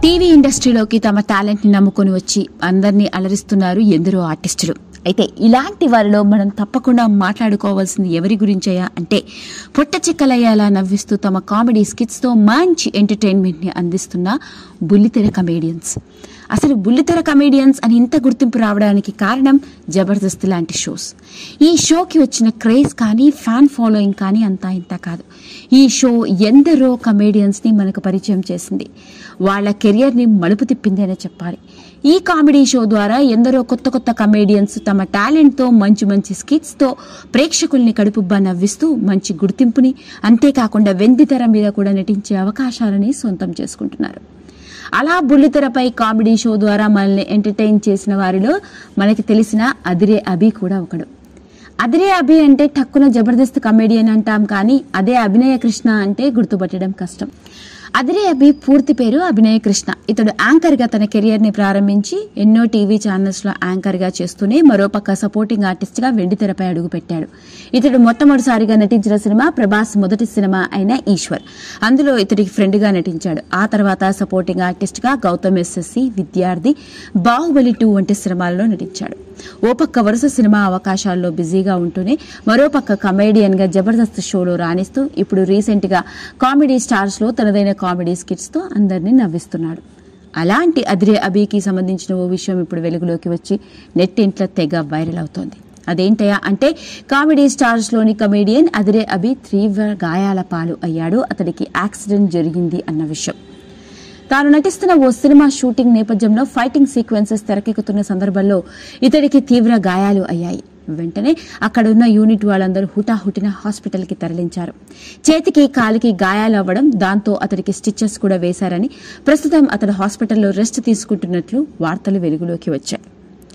TV ఇండస్ట్రీలోకి తమ talent ని నమ్ముకొని వచ్చి అందరినీ అలరిస్తున్నారు ఎందరో ఆర్టిస్టులు అయితే ఇలాంటి వారిలో మనం తప్పకుండా మాట్లాడుకోవాల్సింది ఎవరి గురించయా అంటే పొట్ట చిక్కలయ్యేలా నవ్విస్తూ తమ కామెడీ స్కిట్స్ తో మంచి ఎంటర్టైన్మెంట్ ని అందిస్తున్న బుల్లితెర కమేడియన్స్ అసలు బుల్లితెర కమేడియన్స్ అని ఇంత గుర్తింపు రావడానికి కారణం జబర్దస్త్ లాంటి షోస్ ఈ షోకి వచ్చిన క్రేజ్ కానీ ఫ్యాన్ ఫాలోయింగ్ కానీ అంతా ఇంత కాదు ఈ షో ఎందరో కమేడియన్స్ ని మనకు పరిచయం చేసింది వాళ్ళ కెరియర్ ని మలుపు తిప్పింది అనే చెప్పాలి ఈ కామెడీ షో ద్వారా ఎందరో కొత్త కొత్త కమేడియన్స్ తమ టాలెంట్ తో మంచి మంచి స్కిట్స్ తో ప్రేక్షకుల్ని కడుపుబ్బా నవ్విస్తూ మంచి గుర్తింపుని అంతేకాకుండా వెండితెర మీద కూడా నటించే అవకాశాలని సొంతం చేసుకుంటున్నారు అలా బుల్లితెరపై కామెడీ షో ద్వారా మనల్ని ఎంటర్టైన్ చేసిన వారిలో మనకి తెలిసిన అదిరే అభి కూడా ఒకడు అదిరే అభి అంటే టక్కున జబర్దస్త్ కమెడియన్ అంటాం కానీ అదే అభినయ కృష్ణ అంటే గుర్తుపట్టడం కష్టం అదిరే అభి పూర్తి పేరు అభినయ కృష్ణ ఇతడు యాంకర్ గా తన కెరియర్ ని ప్రారంభించి ఎన్నో టీవీ ఛానల్స్ లో యాంకర్ గా చేస్తూనే మరోపక్క సపోర్టింగ్ ఆర్టిస్ట్ గా వెండి తెరపై అడుగుపెట్టాడు ఇతడు మొట్టమొదటిసారిగా నటించిన సినిమా ప్రభాస్ మొదటి సినిమా అయిన ఈశ్వర్ అందులో ఇతడికి ఫ్రెండ్ గా నటించాడు ఆ తర్వాత సపోర్టింగ్ ఆర్టిస్ట్ గా గౌతమ్ ఎస్ఎస్సి విద్యార్థి బాహుబలి టూ వంటి సినిమాల్లో నటించాడు ఓ పక్క వరుస సినిమా అవకాశాల్లో బిజీగా ఉంటూనే మరోపక్క కమేడియన్ గా జబర్దస్త్ షోలో రాణిస్తూ ఇప్పుడు రీసెంట్ గా కామెడీ స్టార్స్ లో తనదైన కామెడీ స్కిట్స్ తో అందరినీ నవ్విస్తున్నాడు అలాంటి అదిరే అబీకి సంబంధించిన ఓ విషయం ఇప్పుడు వెలుగులోకి వచ్చి నెట్టింట్లో తెగ వైరల్ అవుతోంది అదేంటయా అంటే కామెడీ స్టార్స్ లోని కమేడియన్ అదిరే అబి తీవ్ర గాయాల పాలు అయ్యాడు అతడికి యాక్సిడెంట్ జరిగింది అన్న విషయం తాను నటిస్తున్న ఓ సినిమా షూటింగ్ నేపథ్యంలో ఫైటింగ్ సీక్వెన్సెస్ తెరకెక్కుతున్న సందర్భంలో ఇతడికి తీవ్ర గాయాలు అయ్యాయి వెంటనే అక్కడున్న యూనిట్ వాళ్ళందరూ హుటాహుటిన హాస్పిటల్కి తరలించారు చేతికి కాలికి గాయాలు అవ్వడం దాంతో అతడికి స్టిచెస్ కూడా వేశారని ప్రస్తుతం అతడు హాస్పిటల్లో రెస్ట్ తీసుకుంటున్నట్లు వార్తలు వెలుగులోకి వచ్చాయి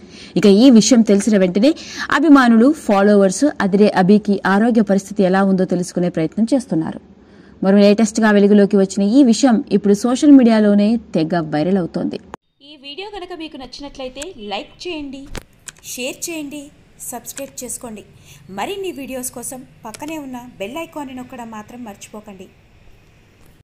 ఇక ఈ విషయం తెలిసిన వెంటనే అభిమానులు ఫాలోవర్స్ అదిరే అబీకి ఆరోగ్య పరిస్థితి ఎలా ఉందో తెలుసుకునే ప్రయత్నం చేస్తున్నారు మరో లేటెస్ట్ గా వెలుగులోకి వచ్చిన ఈ విషయం ఇప్పుడు సోషల్ మీడియాలోనే తెగ వైరల్ అవుతోంది ఈ వీడియో కనుక మీకు నచ్చినట్లయితే లైక్ చేయండి షేర్ చేయండి సబ్స్క్రైబ్ చేసుకోండి మరిన్ని వీడియోస్ కోసం పక్కనే ఉన్న బెల్ ఐకాన్ని నొక్కడం మాత్రం మర్చిపోకండి